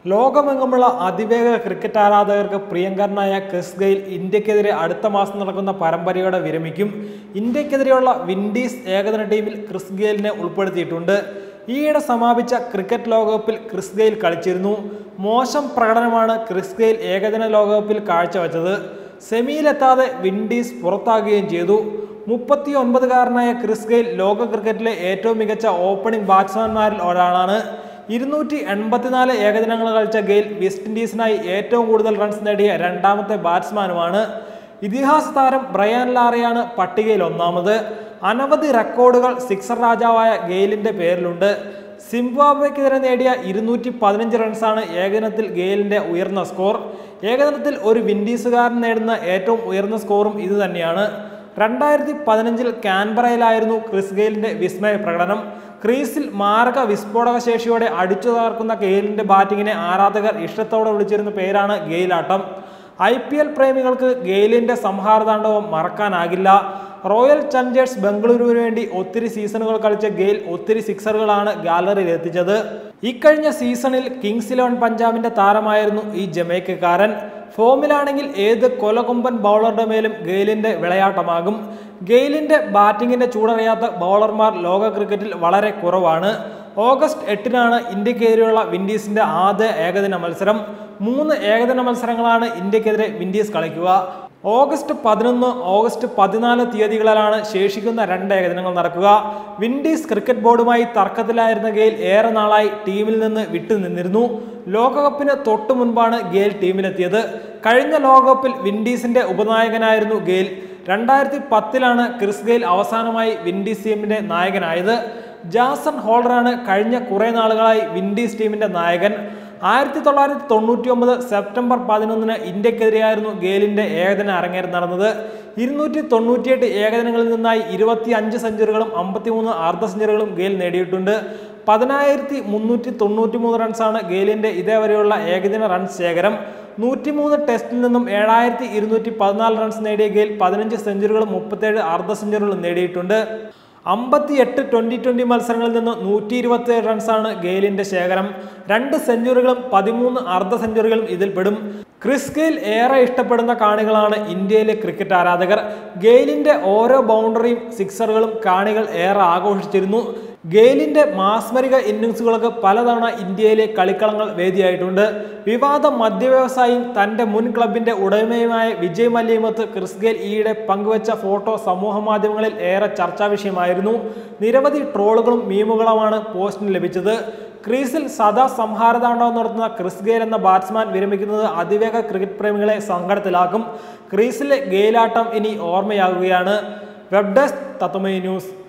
ലോകമെങ്ങുമുള്ള അതിവേഗ ക്രിക്കറ്റ് ആരാധകർക്ക് പ്രിയങ്കരനായ ക്രിസ് ഗെയിൽ ഇന്ത്യക്കെതിരെ അടുത്ത മാസം നടക്കുന്ന പരമ്പരയോടെ വിരമിക്കും ഇന്ത്യക്കെതിരെയുള്ള വിൻഡീസ് ഏകദിന ടീമിൽ ക്രിസ് ഗെയിലിനെ ഉൾപ്പെടുത്തിയിട്ടുണ്ട് ഈയിടെ സമാപിച്ച ക്രിക്കറ്റ് ലോകകപ്പിൽ ക്രിസ് ഗെയിൽ കളിച്ചിരുന്നു മോശം പ്രകടനമാണ് ക്രിസ് ഗെയിൽ ഏകദിന ലോകകപ്പിൽ കാഴ്ചവെച്ചത് സെമിയിലെത്താതെ വിൻഡീസ് പുറത്താകുകയും ചെയ്തു മുപ്പത്തി ഒൻപതുകാരനായ ക്രിസ് ഗെയിൽ ലോക ക്രിക്കറ്റിലെ ഏറ്റവും മികച്ച ഓപ്പണിംഗ് ബാറ്റ്സ്മാൻമാരിൽ ഒരാളാണ് ഇരുന്നൂറ്റി എൺപത്തിനാല് ഏകദിനങ്ങൾ കളിച്ച ഗെയിൽ വെസ്റ്റ് ഇൻഡീസിനായി ഏറ്റവും കൂടുതൽ റൺസ് നേടിയ രണ്ടാമത്തെ ബാറ്റ്സ്മാനുമാണ് ഇതിഹാസ താരം ബ്രയാൻ ലാറയാണ് പട്ടികയിൽ ഒന്നാമത് അനവധി റെക്കോർഡുകൾ സിക്സർ രാജാവായ ഗെയിലിന്റെ പേരിലുണ്ട് സിംബാബ്വെക്കെതിരെ നേടിയ ഇരുന്നൂറ്റി പതിനഞ്ച് റൺസാണ് ഏകദിനത്തിൽ ഗെയിലിന്റെ ഉയർന്ന സ്കോർ ഏകദിനത്തിൽ ഒരു വിൻഡീസുകാരൻ നേടുന്ന ഏറ്റവും ഉയർന്ന സ്കോറും ഇത് തന്നെയാണ് രണ്ടായിരത്തി പതിനഞ്ചിൽ കാൻബറയിലായിരുന്നു ക്രിസ് ഗെയിലിന്റെ വിസ്മയ പ്രകടനം ക്രീസിൽ മാരക വിസ്ഫോടക ശേഷിയോടെ അടിച്ചു തകർക്കുന്ന ഗെയിലിന്റെ ബാറ്റിങ്ങിനെ ആരാധകർ ഇഷ്ടത്തോടെ വിളിച്ചിരുന്ന പേരാണ് ഗെയിലാട്ടം ഐ പി എൽ പ്രേമികൾക്ക് ഗെയിലിന്റെ സംഹാരതാണ്ഡവം മറക്കാനാകില്ല റോയൽ ചലഞ്ചേഴ്സ് ബംഗളൂരുവിന് വേണ്ടി ഒത്തിരി സീസണുകൾ കളിച്ച ഗെയിൽ ഒത്തിരി സിക്സറുകളാണ് ഗാലറിയിൽ എത്തിച്ചത് ഇക്കഴിഞ്ഞ സീസണിൽ കിങ്സ് ഇലവൻ പഞ്ചാബിന്റെ താരമായിരുന്നു ഈ ജമൈക്കക്കാരൻ ഫോമിലാണെങ്കിൽ ഏത് കൊലകൊമ്പൻ ബൗളറുടെ മേലും ഗെയിലിന്റെ വിളയാട്ടമാകും ഗെയിലിന്റെ ബാറ്റിങ്ങിന്റെ ചൂടറിയാത്ത ബൗളർമാർ ലോക ക്രിക്കറ്റിൽ വളരെ കുറവാണ് ഓഗസ്റ്റ് എട്ടിനാണ് ഇന്ത്യക്കെതിരെയുള്ള വിൻഡീസിന്റെ ആദ്യ ഏകദിന മത്സരം മൂന്ന് ഏകദിന മത്സരങ്ങളാണ് ഇന്ത്യക്കെതിരെ വിൻഡീസ് കളിക്കുക ഓഗസ്റ്റ് പതിനൊന്ന് ഓഗസ്റ്റ് പതിനാല് തീയതികളിലാണ് ശേഷിക്കുന്ന രണ്ട് ഏകദിനങ്ങൾ നടക്കുക വിൻഡീസ് ക്രിക്കറ്റ് ബോർഡുമായി തർക്കത്തിലായിരുന്ന ഗെയിൽ ഏറെ നാളായി ടീമിൽ നിന്ന് വിട്ടുനിന്നിരുന്നു ലോകകപ്പിന് തൊട്ടു മുൻപാണ് ഗെയിൽ ടീമിലെത്തിയത് കഴിഞ്ഞ ലോകകപ്പിൽ വിൻഡീസിന്റെ ഉപനായകനായിരുന്നു ഗെയിൽ രണ്ടായിരത്തി പത്തിലാണ് ക്രിസ് ഗെയിൽ അവസാനമായി വിൻഡീസ് ടീമിന്റെ നായകനായത് ജാസൺ ഹോൾഡറാണ് കഴിഞ്ഞ കുറേ നാളുകളായി വിൻഡീസ് ടീമിന്റെ നായകൻ ആയിരത്തി തൊള്ളായിരത്തി തൊണ്ണൂറ്റി ഒമ്പത് സെപ്റ്റംബർ പതിനൊന്നിന് ഇന്ത്യക്കെതിരെയായിരുന്നു ഗെയിലിന്റെ ഏകദിന അരങ്ങേറ്റം നടന്നത് ഇരുന്നൂറ്റി തൊണ്ണൂറ്റിയെട്ട് ഏകദിനങ്ങളിൽ നിന്നായി ഇരുപത്തി അഞ്ച് സെഞ്ചുറികളും അമ്പത്തിമൂന്ന് അർദ്ധ സെഞ്ചുറികളും ഗെയിൽ നേടിയിട്ടുണ്ട് പതിനായിരത്തി മുന്നൂറ്റി തൊണ്ണൂറ്റി മൂന്ന് റൺസാണ് ഗെയിലിന്റെ ഇതേവരെയുള്ള ഏകദിന റൺസ് ശേഖരം നൂറ്റിമൂന്ന് ടെസ്റ്റിൽ നിന്നും ഏഴായിരത്തി ഇരുന്നൂറ്റി പതിനാല് റൺസ് നേടിയ ഗെയിൽ പതിനഞ്ച് സെഞ്ചുറികളും മുപ്പത്തേഴ് അർദ്ധ സെഞ്ചുറികളും നേടിയിട്ടുണ്ട് അമ്പത്തിയെട്ട് ട്വന്റി ട്വന്റി മത്സരങ്ങളിൽ നിന്ന് നൂറ്റി ഇരുപത്തി റൺസാണ് ഗെയിലിന്റെ ശേഖരം രണ്ട് സെഞ്ചുറികളും പതിമൂന്ന് അർദ്ധ സെഞ്ചുറികളും ഇതിൽപ്പെടും ക്രിസ് ഗെയിൽ ഏറെ ഇഷ്ടപ്പെടുന്ന കാണികളാണ് ഇന്ത്യയിലെ ക്രിക്കറ്റ് ആരാധകർ ഗെയിലിന്റെ ഓരോ ബൗണ്ടറിയും സിക്സറുകളും കാണികൾ ഏറെ ആഘോഷിച്ചിരുന്നു ഗെയിലിന്റെ മാസ്മരിക ഇന്നിങ്സുകൾക്ക് പലതവണ ഇന്ത്യയിലെ കളിക്കളങ്ങൾ വേദിയായിട്ടുണ്ട് വിവാദ മദ്യവ്യവസായിയും തന്റെ മുൻ ക്ലബിന്റെ ഉടമയുമായ വിജയ് മല്യമത്ത് ക്രിസ് ഗെയിൽ ഈയിടെ പങ്കുവച്ച ഫോട്ടോ സമൂഹ മാധ്യമങ്ങളിൽ ഏറെ ചർച്ചാ വിഷയമായിരുന്നു നിരവധി ട്രോളുകളും മീമുകളുമാണ് പോസ്റ്റിന് ലഭിച്ചത് ക്രീസിൽ സദാ സംഹാരതാണ്ഡവം നടത്തുന്ന ക്രിസ് ഗെയിൽ എന്ന ബാറ്റ്സ്മാൻ വിരമിക്കുന്നത് അതിവേഗ ക്രിക്കറ്റ് പ്രേമികളെ സങ്കടത്തിലാക്കും ക്രീസിലെ ഗെയിലാട്ടം ഇനി ഓർമ്മയാകുകയാണ് വെബ് ഡെസ്ക് തത്വമൈ ന്യൂസ്